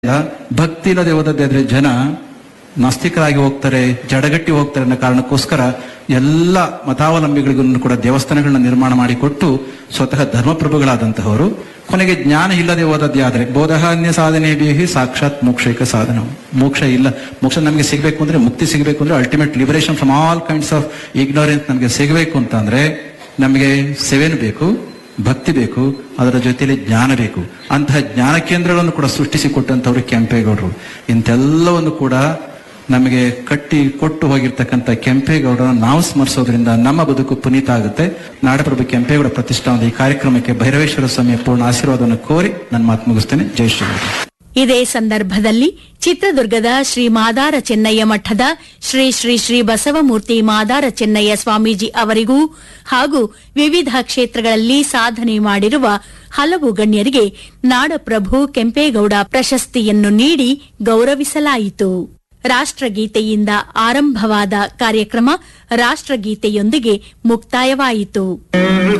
ಭಕ್ತಿ ಇಲ್ಲದೆ ಹೋದದ್ದಾದ್ರೆ ಜನ ನಾಸ್ತಿಕರಾಗಿ ಹೋಗ್ತಾರೆ ಜಡಗಟ್ಟಿ ಹೋಗ್ತಾರೆ ಅನ್ನೋ ಕಾರಣಕ್ಕೋಸ್ಕರ ಎಲ್ಲ ಮತಾವಲಂಬಿಗಳಿಗೂ ಕೂಡ ದೇವಸ್ಥಾನಗಳನ್ನ ನಿರ್ಮಾಣ ಮಾಡಿಕೊಟ್ಟು ಸ್ವತಃ ಧರ್ಮಪ್ರಭುಗಳಾದಂತಹವರು ಕೊನೆಗೆ ಜ್ಞಾನ ಇಲ್ಲದೆ ಹೋದದ್ದೇ ಆದ್ರೆ ಬೋಧಹಾನ್ಯ ಸಾಧನೆ ಬೇಹಿ ಸಾಕ್ಷಾತ್ ಮೋಕ್ಷೈಕ ಸಾಧನ ಮೋಕ್ಷ ಇಲ್ಲ ಮೋಕ್ಷ ನಮಗೆ ಸಿಗಬೇಕು ಅಂದ್ರೆ ಮುಕ್ತಿ ಸಿಗಬೇಕು ಅಂದ್ರೆ ultimate liberation from all kinds of ignorance ನಮಗೆ ಸಿಗಬೇಕು ಅಂತ ಅಂದ್ರೆ ನಮಗೆ ಸೇವೆನು ಬೇಕು ಭಕ್ತಿ ಬೇಕು ಅದರ ಜೊತೆಯಲ್ಲಿ ಜ್ಞಾನ ಬೇಕು ಅಂತಹ ಜ್ಞಾನ ಕೇಂದ್ರಗಳನ್ನು ಕೂಡ ಸೃಷ್ಟಿಸಿಕೊಟ್ಟಂತವ್ರು ಕೆಂಪೇಗೌಡರು ಇಂತೆಲ್ಲವನ್ನು ಕೂಡ ನಮಗೆ ಕಟ್ಟಿ ಕೊಟ್ಟು ಹೋಗಿರ್ತಕ್ಕಂಥ ಕೆಂಪೇಗೌಡರನ್ನು ನಾವು ಸ್ಮರಿಸೋದ್ರಿಂದ ನಮ್ಮ ಬದುಕು ಪುನೀತ ಆಗುತ್ತೆ ನಾಡಪ್ರಭು ಕೆಂಪೇಗೌಡ ಪ್ರತಿಷ್ಠಾನದ ಈ ಕಾರ್ಯಕ್ರಮಕ್ಕೆ ಭೈರವೇಶ್ವರ ಸ್ವಾಮಿಯ ಪೂರ್ಣ ಆಶೀರ್ವಾದವನ್ನು ಕೋರಿ ನನ್ನ ಮಾತು ಮುಗಿಸ್ತೇನೆ ಜೈ ಶ್ರೀರಾಮ್ ಇದೇ ಸಂದರ್ಭದಲ್ಲಿ ಚಿತ್ರದುರ್ಗದ ಶ್ರೀ ಮಾದಾರ ಚೆನ್ನಯ್ಯ ಮಠದ ಶ್ರೀ ಶ್ರೀ ಶ್ರೀ ಬಸವಮೂರ್ತಿ ಮಾದಾರ ಚೆನ್ನಯ್ಯ ಸ್ವಾಮೀಜಿ ಅವರಿಗೂ ಹಾಗೂ ವಿವಿಧ ಕ್ಷೇತ್ರಗಳಲ್ಲಿ ಸಾಧನೆ ಮಾಡಿರುವ ಹಲವು ಗಣ್ಯರಿಗೆ ನಾಡಪ್ರಭು ಕೆಂಪೇಗೌಡ ಪ್ರಶಸ್ತಿಯನ್ನು ನೀಡಿ ಗೌರವಿಸಲಾಯಿತು ರಾಷ್ಟ್ರಗೀತೆಯಿಂದ ಆರಂಭವಾದ ಕಾರ್ಯಕ್ರಮ ರಾಷ್ಟ್ರಗೀತೆಯೊಂದಿಗೆ ಮುಕ್ತಾಯವಾಯಿತು